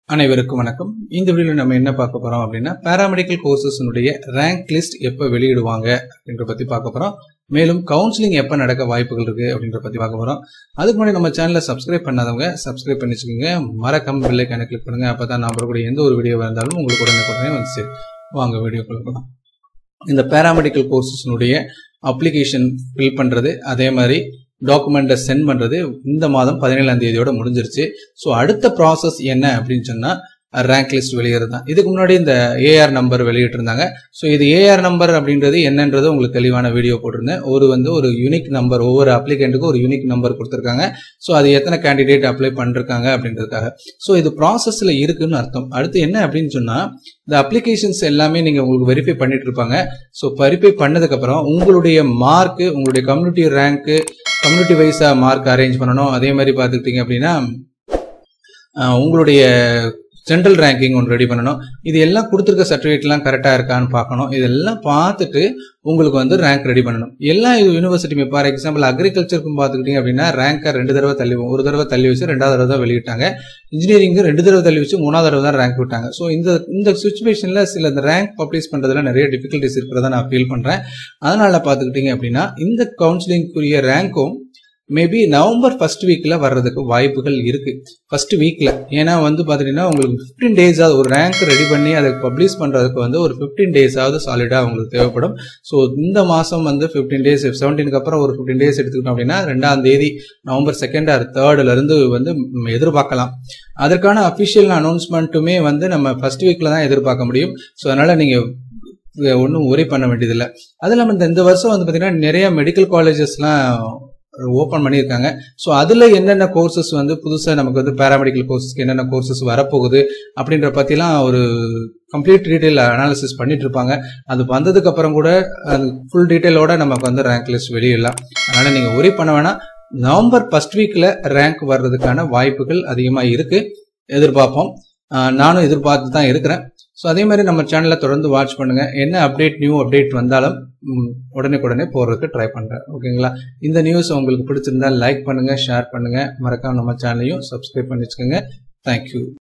அனைவருக்கும் வணக்கம் இந்த வீடியோவில் நம்ம என்ன பார்க்க போறோம் அப்படின்னா பாராமெடிக்கல் கோர்சஸ்னுடைய ரேங்க் லிஸ்ட் எப்போ வெளியிடுவாங்க அப்படின்ற பத்தி பார்க்க போறோம் மேலும் கவுன்சிலிங் எப்போ நடக்க வாய்ப்புகள் இருக்கு அப்படின்ற பத்தி பார்க்க போறோம் அதுக்கு முன்னாடி நம்ம சேனலை சப்ஸ்கிரைப் பண்ணாதவங்க சப்ஸ்கிரைப் பண்ணி வச்சுக்கோங்க மறக்காம பெல்லைக்கான கிளிக் பண்ணுங்க அப்பதான் நான் வரக்கூடிய எந்த ஒரு வீடியோ இருந்தாலும் உங்களுக்கு உடனே உடனே வந்து சேரும் வாங்க வீடியோக்குள்ள போகலாம் இந்த பாராமெடிக்கல் கோர்சஸ்னுடைய அப்ளிகேஷன் ஃபில் பண்றது அதே மாதிரி டாக்குமெண்ட்டை சென்ட் பண்ணுறது இந்த மாதம் பதினேழாம் தேதியோட முடிஞ்சிருச்சு ஸோ அடுத்த ப்ராசஸ் என்ன அப்படின்னு சொன்னால் ரேங்க் லிஸ்ட் வெளியிறது தான் இதுக்கு முன்னாடி இந்த ஏஆர் நம்பர் வெளியிட்டு இருந்தாங்க ஸோ இது ஏஆர் நம்பர் அப்படின்றது என்னன்றது உங்களுக்கு தெளிவான வீடியோ போட்டிருந்தேன் ஒரு வந்து ஒரு யூனிக் நம்பர் ஒவ்வொரு அப்ளிகண்ட்டுக்கும் ஒரு யூனிக் நம்பர் கொடுத்துருக்காங்க ஸோ அது எத்தனை கேண்டிடேட் அப்ளை பண்ணிருக்காங்க அப்படின்றதுக்காக ஸோ இது ப்ராசஸில் இருக்குன்னு அர்த்தம் அடுத்து என்ன அப்படின்னு சொன்னால் இந்த அப்ளிகேஷன்ஸ் எல்லாமே நீங்கள் உங்களுக்கு வெரிஃபை பண்ணிட்டு இருப்பாங்க ஸோ வெரிஃபை பண்ணதுக்கப்புறம் உங்களுடைய மார்க்கு உங்களுடைய கம்யூனிட்டி ரேங்க்கு கம்யூனிட்டி வைஸாக மார்க் அரேஞ்ச் பண்ணணும் அதே மாதிரி பார்த்துக்கிட்டிங்க அப்படின்னா அஹ், உங்களுடைய ஜென்ரல் ரேங்கிங் ஒன்று ரெடி பண்ணணும் இது எல்லாம் கொடுத்துருக்க சர்டிஃபிகேட்லாம் கரெக்டாக இருக்கான்னு பார்க்கணும் இதெல்லாம் பார்த்துட்டு உங்களுக்கு வந்து ரேங்க் ரெடி பண்ணணும் எல்லா யூனிவர்சிட்டியுமே ஃபார் எக்ஸாம்பிள் அக்ரிகல்ச்சருக்கும் பார்த்துக்கிட்டிங்க அப்படின்னா ரேங்கை ரெண்டு தடவை தள்ளி ஒரு தடவை தள்ளி வச்சு ரெண்டாவது தடவை தான் வெளியிட்டாங்க இன்ஜினியரிங்கு ரெண்டு தடவை தள்ளி வச்சு மூணாவது தடவை தான் ரேங்க் விட்டாங்க ஸோ இந்த இந்த சுச்சுவேஷனில் சில இந்த ரேங்க் பப்ளிஷ் பண்ணுறதுல நிறைய டிஃபிகல்ட்டிஸ் இருக்கிறத நான் ஃபீல் பண்ணுறேன் அதனால் பார்த்துக்கிட்டிங்க அப்படின்னா இந்த கவுன்சிலிங்குரிய ரேங்க்கும் மேபி நவம்பர் ஃபர்ஸ்ட் வீக்ல வர்றதுக்கு வாய்ப்புகள் இருக்கு ஃபர்ஸ்ட் வீக்ல ஏன்னா வந்து பாத்தீங்கன்னா உங்களுக்கு ஃபிஃப்டீன் டேஸ் ஆகுது ஒரு ரேங்க் ரெடி பண்ணி அதை பப்ளிஷ் பண்றதுக்கு வந்து ஒரு ஃபிஃப்டீன் டேஸ் ஆகுது சாலிடா உங்களுக்கு தேவைப்படும் ஸோ இந்த மாசம் வந்து ஃபிஃப்டீன் டேஸ் செவன்டீனுக்கு அப்புறம் ஒரு ஃபிஃப்டீன் டேஸ் எடுத்துக்கிட்டோம் அப்படின்னா ரெண்டாம் தேதி நவம்பர் செகண்ட் ஆர் தேர்ட்ல இருந்து வந்து ம், எதிர்பார்க்கலாம் அதற்கான அஃபிஷியல் அனௌன்ஸ்மெண்ட்டுமே வந்து நம்ம ஃபர்ஸ்ட் வீக்ல தான் எதிர்பார்க்க முடியும் ஸோ அதனால நீங்க ஒன்றும் ஒரே பண்ண வேண்டியதில்லை அது இல்லாமல் இந்த இந்த வருஷம் வந்து பார்த்தீங்கன்னா நிறைய மெடிக்கல் காலேஜஸ்லாம் ஓப்பன் பண்ணியிருக்காங்க ஸோ அதில் என்னென்ன கோர்சஸ் வந்து புதுசாக நமக்கு வந்து பேராமெடிக்கல் கோர்சஸ்க்கு என்னென்ன கோர்சஸ் வரப்போகுது அப்படின்ற பற்றிலாம் ஒரு கம்ப்ளீட் டீட்டெயில் அனாலிசிஸ் பண்ணிட்டு இருப்பாங்க அது வந்ததுக்கு அப்புறம் கூட அது ஃபுல் டீட்டெயிலோட நமக்கு வந்து ரேங்க் லிஸ்ட் வெளியிடலாம் அதனால நீங்கள் ஒரே பண்ண வேணாம் நவம்பர் ஃபர்ஸ்ட் வீக்கில் ரேங்க் வர்றதுக்கான வாய்ப்புகள் அதிகமாக இருக்கு எதிர்பார்ப்போம் ஆஹ் நானும் எதிர்பார்த்து தான் இருக்கிறேன் ஸோ அதே மாதிரி நம்ம சேனலை தொடர்ந்து வாட்ச் பண்ணுங்க என்ன அப்டேட் நியூ அப்டேட் வந்தாலும் ம், உடனுக்குடனே போடுறதுக்கு ட்ரை பண்றேன் ஓகேங்களா இந்த நியூஸ் உங்களுக்கு பிடிச்சிருந்தா லைக் பண்ணுங்க ஷேர் பண்ணுங்க மறக்காம நம்ம சேனலையும் சப்ஸ்கிரைப் பண்ணி வச்சுக்கோங்க தேங்க்யூ